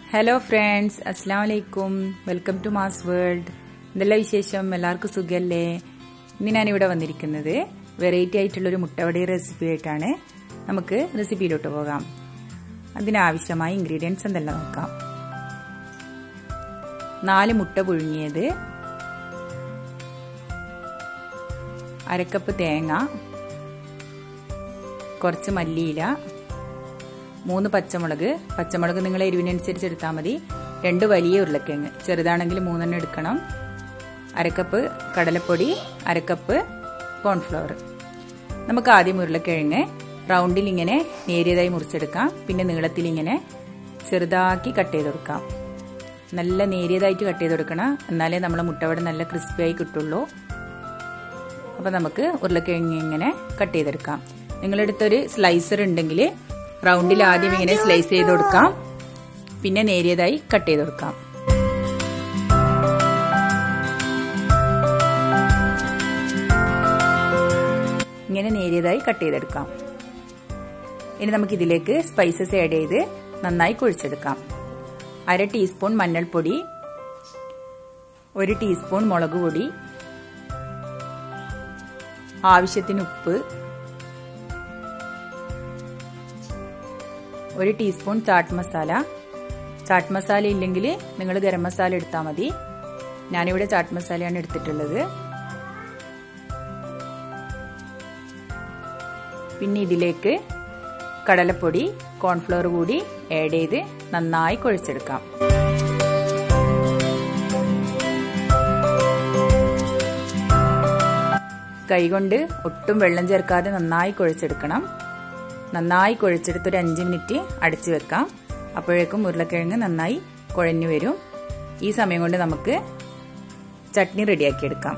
hello friends അസ്സാം വലൈക്കും welcome to mass world എന്തെല്ലാം വിശേഷം എല്ലാവർക്കും സുഖമല്ലേ ഇന്ന് ഞാനിവിടെ വന്നിരിക്കുന്നത് വെറൈറ്റി ആയിട്ടുള്ളൊരു മുട്ടവടി റെസിപ്പി ആയിട്ടാണ് നമുക്ക് റെസിപ്പിയിലോട്ട് പോകാം അതിനാവശ്യമായ ഇൻഗ്രീഡിയൻസ് എന്തെല്ലാം നോക്കാം നാല് മുട്ട പുഴുങ്ങിയത് അരക്കപ്പ് തേങ്ങ കുറച്ച് മല്ലിയില മൂന്ന് പച്ചമുളക് പച്ചമുളക് നിങ്ങൾ എരിവിനനുസരിച്ച് എടുത്താൽ മതി രണ്ട് വലിയ ഉരുളക്കിഴങ്ങ് ചെറുതാണെങ്കിൽ മൂന്നെണ്ണം എടുക്കണം അരക്കപ്പ് കടലപ്പൊടി അരക്കപ്പ് കോൺഫ്ലവർ നമുക്ക് ആദ്യം ഉരുളക്കിഴങ്ങ് റൗണ്ടിൽ ഇങ്ങനെ നേരിയതായി മുറിച്ചെടുക്കാം പിന്നെ നീളത്തിൽ ഇങ്ങനെ ചെറുതാക്കി കട്ട് ചെയ്ത് കൊടുക്കാം നല്ല നേരിയതായിട്ട് കട്ട് ചെയ്ത് കൊടുക്കണം എന്നാലേ നമ്മളെ മുട്ടവട നല്ല ക്രിസ്പിയായി കിട്ടുള്ളൂ അപ്പോൾ നമുക്ക് ഉരുളക്കിഴങ്ങ് ഇങ്ങനെ കട്ട് ചെയ്തെടുക്കാം നിങ്ങളടുത്തൊരു സ്ലൈസർ ഉണ്ടെങ്കിൽ റൗണ്ടിൽ ആദ്യം ഇങ്ങനെ സ്ലൈസ് ചെയ്ത് കൊടുക്കാം പിന്നെ നേരിയതായി കട്ട് ചെയ്ത് കൊടുക്കാം ഇങ്ങനെ നേരിയതായി കട്ട് ചെയ്തെടുക്കാം ഇനി നമുക്ക് ഇതിലേക്ക് സ്പൈസസ് ആഡ് ചെയ്ത് നന്നായി കുഴിച്ചെടുക്കാം അര ടീസ്പൂൺ മഞ്ഞൾപ്പൊടി ഒരു ടീസ്പൂൺ മുളക് പൊടി ആവശ്യത്തിന് ഉപ്പ് ഒരു ടീസ്പൂൺ ചാട്ട് മസാല ചാട്ട് മസാല ഇല്ലെങ്കിൽ നിങ്ങൾ ഗരം മസാല എടുത്താൽ മതി ഞാനിവിടെ ചാട്ട് മസാലയാണ് എടുത്തിട്ടുള്ളത് പിന്നെ ഇതിലേക്ക് കടലപ്പൊടി കോൺഫ്ലവർ കൂടി ആഡ് ചെയ്ത് നന്നായി കുഴച്ചെടുക്കാം കൈകൊണ്ട് ഒട്ടും വെള്ളം ചേർക്കാതെ നന്നായി കുഴച്ചെടുക്കണം നന്നായി കുഴച്ചെടുത്ത് ഒരു അഞ്ച് മിനിറ്റ് അടച്ചു വെക്കാം അപ്പോഴേക്കും ഉരുളക്കിഴങ്ങ് നന്നായി കുഴഞ്ഞു വരും ഈ സമയം കൊണ്ട് നമുക്ക് ചട്നി റെഡിയാക്കി എടുക്കാം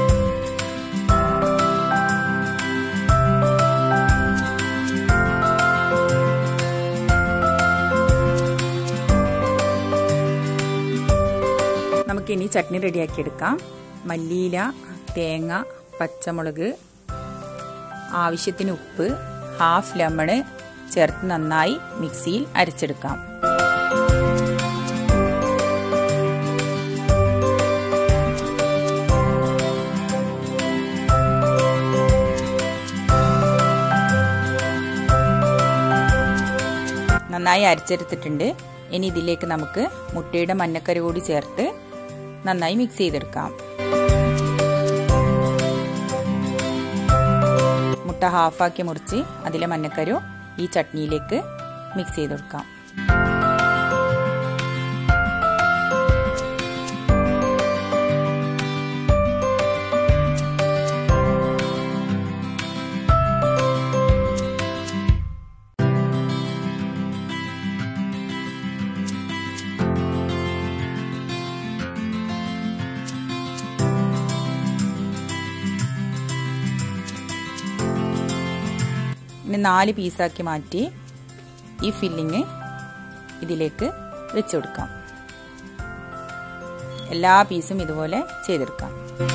നമുക്കിനി ചട്നി റെഡിയാക്കി എടുക്കാം മല്ലിയില തേങ്ങ പച്ചമുളക് ആവശ്യത്തിന് ഉപ്പ് ഹാഫ് ലെമണ് ചേർത്ത് നന്നായി മിക്സിയിൽ അരച്ചെടുക്കാം നന്നായി അരച്ചെടുത്തിട്ടുണ്ട് ഇനി ഇതിലേക്ക് നമുക്ക് മുട്ടയുടെ മഞ്ഞക്കറി കൂടി ചേർത്ത് നന്നായി മിക്സ് ചെയ്തെടുക്കാം മുട്ട ഹാഫാക്കി മുറിച്ച് അതിലെ മഞ്ഞക്കരു ഈ ചട്നിയിലേക്ക് മിക്സ് ചെയ്ത് കൊടുക്കാം ഇനി നാല് പീസാക്കി മാറ്റി ഈ ഫില്ലിങ് ഇതിലേക്ക് വെച്ചു കൊടുക്കാം എല്ലാ പീസും ഇതുപോലെ ചെയ്തെടുക്കാം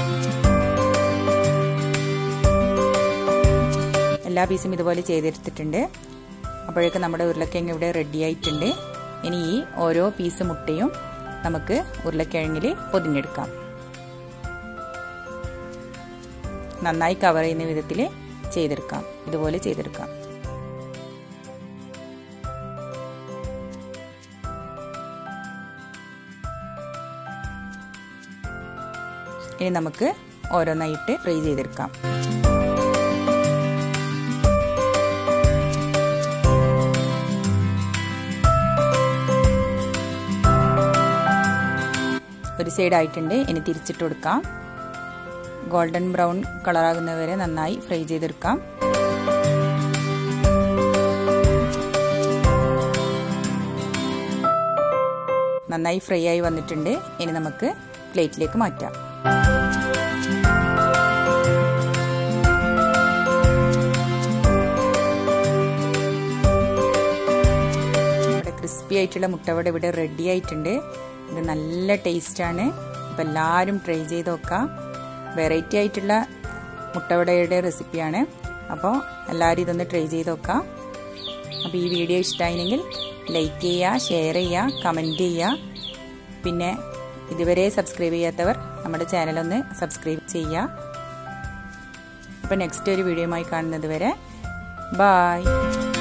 എല്ലാ പീസും ഇതുപോലെ ചെയ്തെടുത്തിട്ടുണ്ട് അപ്പോഴേക്ക് നമ്മുടെ ഉരുളക്കിഴങ്ങ് ഇവിടെ റെഡി ആയിട്ടുണ്ട് ഇനി ഈ ഓരോ പീസ് മുട്ടയും നമുക്ക് ഉരുളക്കിഴങ്ങിൽ പൊതിഞ്ഞെടുക്കാം നന്നായി കവർ ചെയ്യുന്ന വിധത്തിൽ ചെയ്തെടുക്കാം ഇതുപോലെ ചെയ്തെടുക്കാം ഇനി നമുക്ക് ഓരോന്നായിട്ട് ഫ്രൈ ചെയ്തെടുക്കാം ഒരു സൈഡ് ആയിട്ടുണ്ട് ഇനി തിരിച്ചിട്ട് കൊടുക്കാം ഗോൾഡൻ ബ്രൗൺ കളറാകുന്നവരെ നന്നായി ഫ്രൈ ചെയ്തെടുക്കാം നന്നായി ഫ്രൈ ആയി വന്നിട്ടുണ്ട് ഇനി നമുക്ക് പ്ലേറ്റിലേക്ക് മാറ്റാം ഇവിടെ ക്രിസ്പി ആയിട്ടുള്ള മുട്ടവട ഇവിടെ റെഡി ആയിട്ടുണ്ട് ഇത് നല്ല ടേസ്റ്റാണ് അപ്പം എല്ലാവരും ട്രൈ ചെയ്ത് നോക്കാം വെറൈറ്റി ആയിട്ടുള്ള മുട്ടവടയുടെ റെസിപ്പിയാണ് അപ്പോൾ എല്ലാവരും ഇതൊന്ന് ട്രൈ ചെയ്ത് നോക്കാം അപ്പോൾ ഈ വീഡിയോ ഇഷ്ടമായിരുന്നെങ്കിൽ ലൈക്ക് ചെയ്യുക ഷെയർ ചെയ്യുക കമൻറ്റ് ചെയ്യുക പിന്നെ ഇതുവരെ സബ്സ്ക്രൈബ് ചെയ്യാത്തവർ നമ്മുടെ ചാനലൊന്ന് സബ്സ്ക്രൈബ് ചെയ്യുക അപ്പോൾ നെക്സ്റ്റ് ഒരു വീഡിയോയുമായി കാണുന്നത് വരെ ബായ്